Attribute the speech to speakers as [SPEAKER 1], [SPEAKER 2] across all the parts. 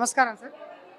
[SPEAKER 1] నమస్కారం సార్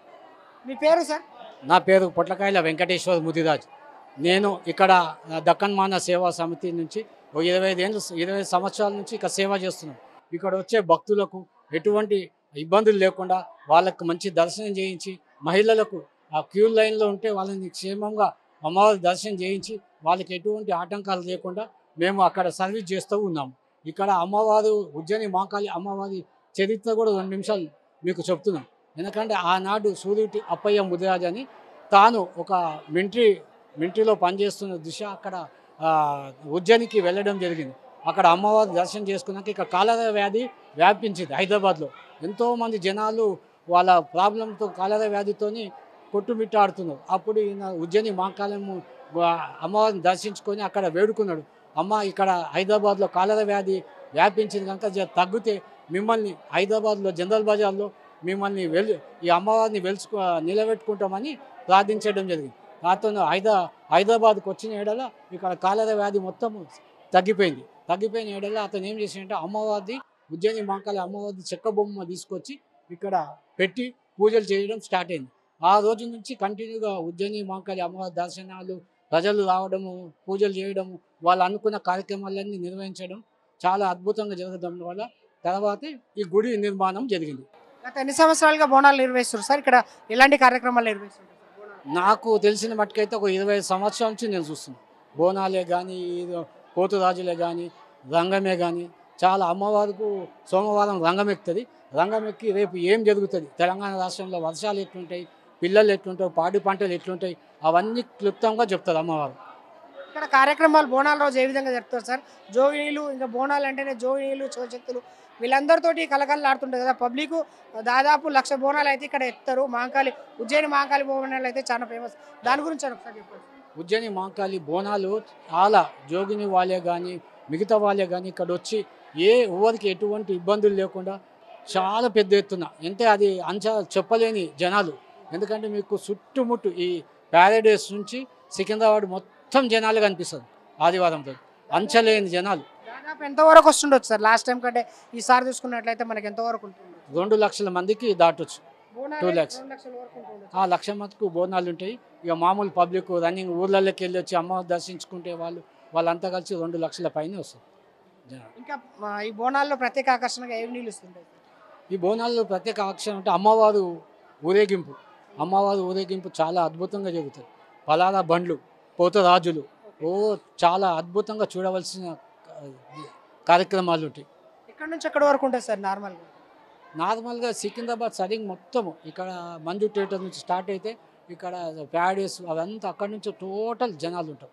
[SPEAKER 1] మీ పేరు సార్
[SPEAKER 2] నా పేరు పొట్లకాయల వెంకటేశ్వర ముదిరాజ్ నేను ఇక్కడ ఆ, దక్కన్ మాన సేవా సమితి నుంచి ఓ ఇరవై ఐదు ఏళ్ళు ఇరవై ఐదు సంవత్సరాల నుంచి ఇక్కడ సేవ చేస్తున్నాం ఇక్కడ వచ్చే భక్తులకు ఎటువంటి ఇబ్బందులు లేకుండా వాళ్ళకు మంచి దర్శనం చేయించి మహిళలకు ఆ క్యూ లైన్లో ఉంటే వాళ్ళని క్షేమంగా అమ్మవారి దర్శనం చేయించి వాళ్ళకి ఎటువంటి ఆటంకాలు లేకుండా మేము అక్కడ సర్వీస్ చేస్తూ ఉన్నాము ఇక్కడ అమ్మవారు ఉజ్జయిని మాకాళి అమ్మవారి చరిత్ర కూడా రెండు నిమిషాలు మీకు చెప్తున్నాం ఎందుకంటే ఆనాడు సూర్యుటి అప్పయ్య ముదిరాజ్ అని తాను ఒక మిలిటరీ మిలిటరీలో పనిచేస్తున్న దిశ అక్కడ ఆ, ఉజ్జయినికి వెళ్ళడం జరిగింది అక్కడ అమ్మవారి దర్శనం చేసుకున్నాక ఇక్కడ కాలరా వ్యాధి వ్యాపించింది హైదరాబాద్లో ఎంతోమంది జనాలు వాళ్ళ ప్రాబ్లంతో కాలరా వ్యాధితోని కొట్టుమిట్టాడుతున్నారు అప్పుడు ఈయన ఉజ్జయిని మాకాలము అమ్మవారిని దర్శించుకొని అక్కడ వేడుకున్నాడు అమ్మ ఇక్కడ హైదరాబాద్లో కాలరా వ్యాధి వ్యాపించింది కనుక జర తగ్గితే మిమ్మల్ని హైదరాబాద్లో జనరల్ బజార్లో మిమ్మల్ని వెల్ ఈ అమ్మవారిని వెలుచుకో నిలబెట్టుకుంటామని ప్రార్థించడం జరిగింది అతను హైదా హైదరాబాద్కి వచ్చిన ఏడల ఇక్కడ కాలర వ్యాధి మొత్తం తగ్గిపోయింది తగ్గిపోయిన ఏడల అతను ఏం చేసిందంటే అమ్మవారిది ఉజ్జయిని మాంకాళి అమ్మవారిది చెక్క బొమ్మ తీసుకొచ్చి ఇక్కడ పెట్టి పూజలు చేయడం స్టార్ట్ అయింది ఆ రోజు నుంచి కంటిన్యూగా ఉజ్జయిని మాంకాళి అమ్మవారి దర్శనాలు ప్రజలు రావడము పూజలు చేయడము వాళ్ళు అనుకున్న కార్యక్రమాలన్నీ నిర్వహించడం చాలా అద్భుతంగా జరగడం వల్ల తర్వాత ఈ గుడి నిర్మాణం జరిగింది
[SPEAKER 1] గత ఎన్ని సంవత్సరాలుగా బోనాలు నిర్వహిస్తున్నారు సార్ ఇక్కడ ఎలాంటి కార్యక్రమాలు నిర్వహిస్తున్నారు సార్ బోనాలు?
[SPEAKER 2] నాకు తెలిసిన మట్టుకైతే ఒక ఇరవై ఐదు సంవత్సరాల నుంచి నేను చూస్తున్నాను బోనాలే కానీ పోతురాజులే కానీ రంగమే కానీ చాలా అమ్మవారికి సోమవారం రంగం ఎక్కుతుంది రంగం ఎక్కి రేపు ఏం జరుగుతుంది తెలంగాణ రాష్ట్రంలో వర్షాలు ఎట్లుంటాయి పిల్లలు ఎట్లుంటాయి పాడి పంటలు ఎట్లుంటాయి అవన్నీ క్లుప్తంగా చెప్తారు అమ్మవారు
[SPEAKER 1] ఇక్కడ కార్యక్రమాలు బోనాల రోజు ఏ విధంగా జరుపుతారు సార్ జోగినీలు ఇంకా బోనాలు అంటేనే జోగినీలు శివశక్తులు వీళ్ళందరితోటి కలకలలు ఆడుతుంటారు కదా పబ్లిక్ దాదాపు లక్ష బోనాలు అయితే ఇక్కడ ఎత్తారు మాంకాళి ఉజ్జయిని మాంకాళి బోనాలు అయితే చాలా ఫేమస్ దాని గురించి ఒకసారి చెప్పండి
[SPEAKER 2] ఉజ్జయిని మాంకాళి బోనాలు చాలా జోగిని వాళ్ళే కానీ మిగతా వాళ్ళే కానీ ఇక్కడ వచ్చి ఏ ఎవరికి ఎటువంటి ఇబ్బందులు లేకుండా చాలా పెద్ద ఎత్తున అంటే అది అంచా చెప్పలేని జనాలు ఎందుకంటే మీకు చుట్టుముట్టు ఈ ప్యారడైస్ నుంచి సికింద్రాబాద్ మొత్తం జనాలు కనిపిస్తుంది ఆదివారం రోజు అంచలేని జనాలు
[SPEAKER 1] దాదాపు ఎంతవరకు వస్తుండొచ్చు సార్ లాస్ట్ టైం కంటే ఈసారి చూసుకున్నట్లయితే మనకి ఎంతవరకు ఉంటుంది
[SPEAKER 2] రెండు లక్షల మందికి దాటొచ్చు
[SPEAKER 1] బోనాలు
[SPEAKER 2] Two lakhs.
[SPEAKER 1] రెండు లక్షల వరకు ఉంటుండొచ్చు.
[SPEAKER 2] ఆ లక్ష మందికి బోనాలు ఉంటాయి ఇక మామూలు పబ్లిక్ రన్నింగ్ ఊర్లలోకి వెళ్ళి వచ్చి అమ్మ దర్శించుకుంటే వాళ్ళు వాళ్ళంతా కలిసి రెండు లక్షల పైన వస్తుంది జనాలు
[SPEAKER 1] ఇంకా మా ఈ బోనాల్లో ప్రత్యేక ఆకర్షణగా ఏమి నిలుస్తుంటాయి
[SPEAKER 2] ఈ బోనాల్లో ప్రత్యేక ఆకర్షణ అంటే అమ్మవారు ఊరేగింపు అమ్మవారు ఊరేగింపు చాలా అద్భుతంగా జరుగుతుంది పలారా బండ్లు పోతరాజులు ఓ చాలా అద్భుతంగా చూడవలసిన ఆ, కార్యక్రమాలు ఉంటాయి
[SPEAKER 1] ఎక్కడి నుంచి ఎక్కడి వరకు ఉంటుంది సార్ నార్మల్గా
[SPEAKER 2] నార్మల్గా సికింద్రాబాద్ సరింగ్ మొత్తము ఇక్కడ మంజు థియేటర్ నుంచి స్టార్ట్ అయితే ఇక్కడ ప్యాడేస్ అవంతా అక్కడి నుంచి టోటల్ జనాలు ఉంటారు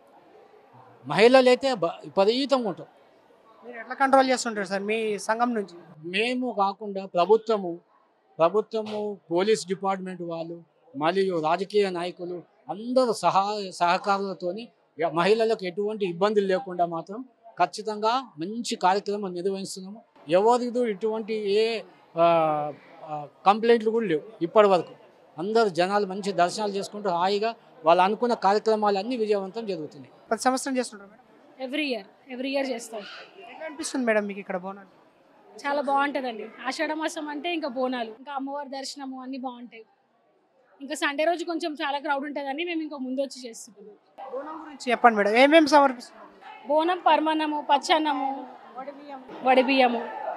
[SPEAKER 2] మహిళలు అయితే బ- విపరీతంగా ఉంటారు
[SPEAKER 1] మీరు ఎట్లా కంట్రోల్ చేస్తుంటారు సార్ మీ సంఘం నుంచి
[SPEAKER 2] మేము కాకుండా ప్రభుత్వము ప్రభుత్వము పోలీస్ డిపార్ట్మెంట్ వాళ్ళు మరియు రాజకీయ నాయకులు అందరూ సహాయ సహకారాలతోని ఇక మహిళలకు ఎటువంటి ఇబ్బందులు లేకుండా మాత్రం ఖచ్చితంగా మంచి కార్యక్రమం నిర్వహిస్తున్నాము ఎవరిదో ఇటువంటి ఏ ఆ, ఆ, కంప్లైంట్లు కూడా లేవు ఇప్పటి వరకు అందరు జనాలు మంచి దర్శనాలు చేసుకుంటూ హాయిగా వాళ్ళు అనుకున్న కార్యక్రమాలు అన్నీ విజయవంతం జరుగుతున్నాయి
[SPEAKER 1] ప్రతి సంవత్సరం చేస్తుంటారు madam
[SPEAKER 3] every year every year చేస్తాం
[SPEAKER 1] ఎట్లా అనిపిస్తుంది మేడం మీకు ఇక్కడ బోనాలు
[SPEAKER 3] చాలా బాగుంటుందండి ఆషాఢ మాసం అంటే ఇంకా బోనాలు ఇంకా అమ్మవారి దర్శనము అన్నీ బాగుంటాయి ఇంకా సండే రోజు కొంచెం చాలా క్రౌడ్ ఉంటుందని మేము ఇంకా ముందు వచ్చి చేస్తున్నాం
[SPEAKER 1] బోనం గురించి చెప్పండి మేడం ఏమేమి సమర్పిస్తున్నారు
[SPEAKER 3] బోనం పరమాన్నము పచ్చన్నము వడిబియ్యము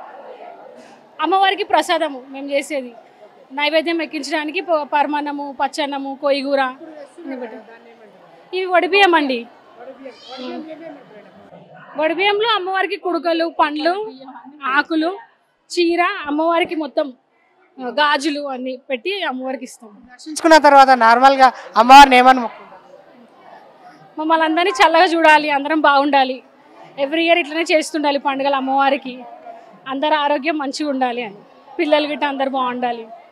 [SPEAKER 3] అమ్మవారికి ప్రసాదము మేము చేసేది నైవేద్యం ఎక్కించడానికి ప- పరమాన్నము పచ్చన్నము కొయ్యగూర అన్ని పెట్టి- ఇవి వడిబియ్యం అండి వడిబియ్యంలో అమ్మవారికి కుడుకలు పండ్లు ఆకులు చీర అమ్మవారికి మొత్తం ఆ, గాజులు అన్ని పెట్టి అమ్మవారికి ఇస్తాం
[SPEAKER 1] దర్శించుకున్న తర్వాత నార్మల్గా అమ్మవారిని ఏమని మొక్కుంటారు
[SPEAKER 3] మమ్మల్ని అందరినీ చల్లగా చూడాలి అందరం బాగుండాలి ఎవ్రీ ఇయర్ ఇట్లనే చేస్తుండాలి పండుగలు అమ్మవారికి అందరు ఆరోగ్యం మంచిగా ఉండాలి అని పిల్లలు గిట్ట అందరు బాగుండాలి